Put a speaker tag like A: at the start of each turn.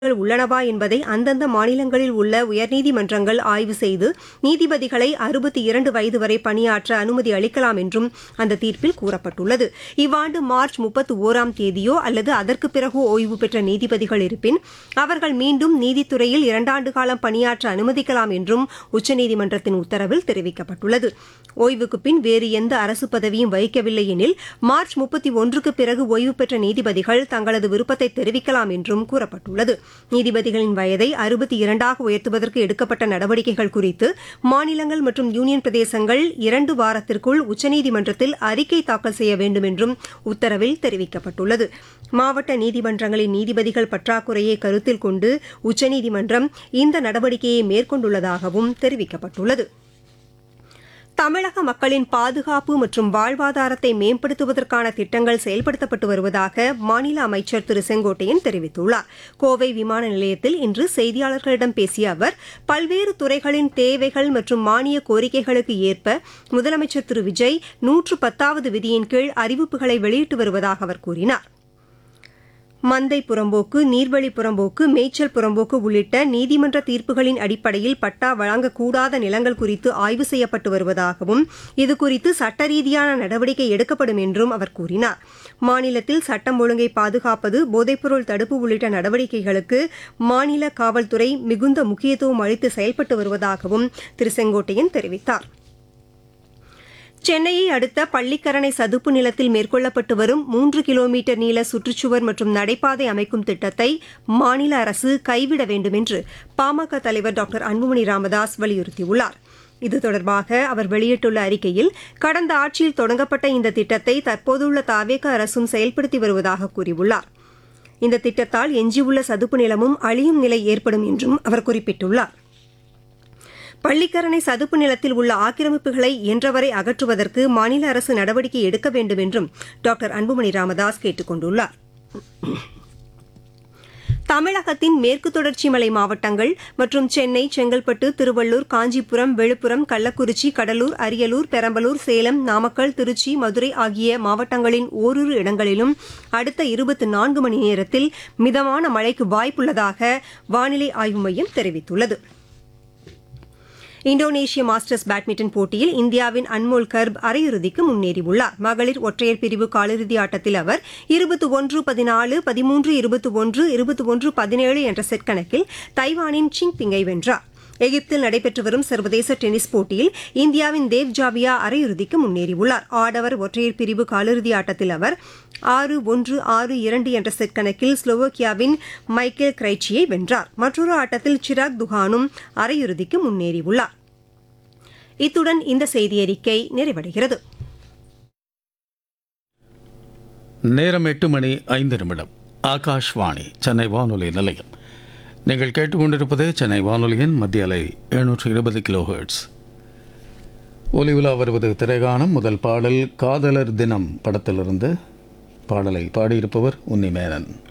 A: உள்ளனவா என்பதை அந்தந்த மாநிலங்களில் உள்ள உயர்நீதிமன்றங்கள் ஆய்வு செய்து நீதிபதிகளை அறுபத்தி இரண்டு வயது வரை பணியாற்ற அனுமதி அளிக்கலாம் என்றும் அந்த தீர்ப்பில் கூறப்பட்டுள்ளது இவ்வாண்டு மார்ச் முப்பத்தி ஓராம் தேதியோ அல்லது அதற்கு பிறகோ ஓய்வு பெற்ற நீதிபதிகள் இருப்பின் அவர்கள் மீண்டும் நீதித்துறையில் இரண்டாண்டு காலம் பணியாற்ற அனுமதிக்கலாம் என்றும் உச்சநீதிமன்றத்தின் உத்தரவில் தெரிவிக்கப்பட்டுள்ளது ஓய்வுக்கு பின் வேறு எந்த அரசு பதவியும் வகிக்கவில்லை எனில் மார்ச் முப்பத்தி ஒன்றுக்கு பிறகு ஓய்வு பெற்ற நீதிபதிகள் தங்களது விருப்பத்தை தெரிவிக்கலாம் என்றும் கூறப்பட்டுள்ளது நீதிபதிகளின் வயதை அறுபத்தி இரண்டாக உயர்த்துவதற்கு எடுக்கப்பட்ட நடவடிக்கைகள் குறித்து மாநிலங்கள் மற்றும் யூனியன் பிரதேசங்கள் இரண்டு வாரத்திற்குள் உச்சநீதிமன்றத்தில் அறிக்கை தாக்கல் செய்ய வேண்டும் என்றும் உத்தரவில் தெரிவிக்கப்பட்டுள்ளது மாவட்ட நீதிமன்றங்களின் நீதிபதிகள் பற்றாக்குறையை கருத்தில் கொண்டு உச்சநீதிமன்றம் இந்த நடவடிக்கையை மேற்கொண்டுள்ளதாகவும் தெரிவிக்கப்பட்டுள்ளது தமிழக மக்களின் பாதுகாப்பு மற்றும் வாழ்வாதாரத்தை மேம்படுத்துவதற்கான திட்டங்கள் செயல்படுத்தப்பட்டு வருவதாக மாநில அமைச்சர் திரு செங்கோட்டையன் தெரிவித்துள்ளார் கோவை விமான நிலையத்தில் இன்று செய்தியாளர்களிடம் பேசிய அவர் பல்வேறு துறைகளின் தேவைகள் மற்றும் மானிய கோரிக்கைகளுக்கு ஏற்ப முதலமைச்சர் திரு விஜய் நூற்று பத்தாவது விதியின் கீழ் அறிவிப்புகளை வெளியிட்டு வருவதாக அவர் கூறினார் மந்தை புறம்போக்கு நீர்வழி புறம்போக்கு மேய்ச்சல் புறம்போக்கு உள்ளிட்ட நீதிமன்ற தீர்ப்புகளின் அடிப்படையில் பட்டா வழங்கக்கூடாத நிலங்கள் குறித்து ஆய்வு செய்யப்பட்டு வருவதாகவும் இதுகுறித்து சட்ட ரீதியான நடவடிக்கை எடுக்கப்படும் என்றும் அவர் கூறினார் மாநிலத்தில் சட்டம் ஒழுங்கை பாதுகாப்பது போதைப்பொருள் தடுப்பு உள்ளிட்ட நடவடிக்கைகளுக்கு மாநில காவல்துறை மிகுந்த முக்கியத்துவம் அளித்து செயல்பட்டு வருவதாகவும் திரு செங்கோட்டையன் தெரிவித்தாா் சென்னையை அடுத்த பள்ளிக்கரணை சதுப்பு நிலத்தில் மேற்கொள்ளப்பட்டு வரும் மூன்று கிலோமீட்டர் நீள சுற்றுச்சுவர் மற்றும் நடைபாதை அமைக்கும் திட்டத்தை மாநில அரசு கைவிட வேண்டும் என்று பாமக தலைவர் டாக்டர் அன்புமணி ராமதாஸ் வலியுறுத்தியுள்ளார் இது தொடர்பாக அவர் வெளியிட்டுள்ள அறிக்கையில் கடந்த ஆட்சியில் தொடங்கப்பட்ட இந்த திட்டத்தை தற்போதுள்ள தாவேக அரசும் செயல்படுத்தி வருவதாக கூறியுள்ளார் இந்த திட்டத்தால் எஞ்சியுள்ள சதுப்பு நிலமும் அழியும் நிலை ஏற்படும் என்றும் அவர் குறிப்பிட்டுள்ளார் பள்ளிக்கரணை சதுப்பு நிலத்தில் உள்ள ஆக்கிரமிப்புகளை இயன்றவரை அகற்றுவதற்கு மாநில அரசு நடவடிக்கை எடுக்க வேண்டும் என்றும் டாக்டர் அன்புமணி ராமதாஸ் கேட்டுக் கொண்டுள்ளார் தமிழகத்தின் மேற்கு தொடர்ச்சி மலை மாவட்டங்கள் மற்றும் சென்னை செங்கல்பட்டு திருவள்ளூர் காஞ்சிபுரம் விழுப்புரம் கள்ளக்குறிச்சி கடலூர் அரியலூர் பெரம்பலூர் சேலம் நாமக்கல் திருச்சி மதுரை ஆகிய மாவட்டங்களின் ஓரிரு இடங்களிலும் அடுத்த இருபத்தி நான்கு மணி நேரத்தில் மிதமான மழைக்கு வாய்ப்புள்ளதாக வானிலை ஆய்வு மையம் தெரிவித்துள்ளது இந்தோனேஷிய மாஸ்டர்ஸ் பேட்மிண்டன் போட்டியில் இந்தியாவின் அன்மோல் கர்ப் அரையிறுதிக்கு முன்னேறியுள்ளார் மகளிர் ஒற்றையர் பிரிவு காலிறுதி ஆட்டத்தில் அவர் இருபத்தி ஒன்று பதினாலு பதிமூன்று இருபத்தி ஒன்று இருபத்தி ஒன்று பதினேழு என்ற செட் கணக்கில் தைவானின் சிங் பிங்கை வென்றார் எகிப்தில் நடைபெற்று வரும் சர்வதேச டென்னிஸ் போட்டியில் இந்தியாவின் தேவ் ஜாவியா அரையிறுதிக்கு முன்னேறியுள்ளார் ஆடவர் ஒற்றையர் பிரிவு காலிறுதி ஆட்டத்தில் அவர் ஆறு ஒன்று ஆறு இரண்டு என்ற செட் கணக்கில் ஸ்லோவோக்கியாவின் மைக்கேல் கிரைச்சியை வென்றார் மற்றொரு ஆட்டத்தில் சிராக் துஹானும் அரையிறுதிக்கு முன்னேறியுள்ளார் இத்துடன் இந்த செய்தியறிக்கை நிறைவடைகிறது
B: நேரம் எட்டு மணி ஐந்து நிமிடம் ஆகாஷ்வாணி சென்னை வானொலி நிலையம் நீங்கள் கேட்டுக்கொண்டிருப்பது சென்னை வானொலியின் மத்திய அலை எழுநூற்று இருபது கிலோ ஹெர்ட்ஸ் ஒலி உலா வருவது திரைகானம் முதல் பாடல் காதலர் தினம் படத்திலிருந்து பாடலை பாடியிருப்பவர் உன்னி மேனன்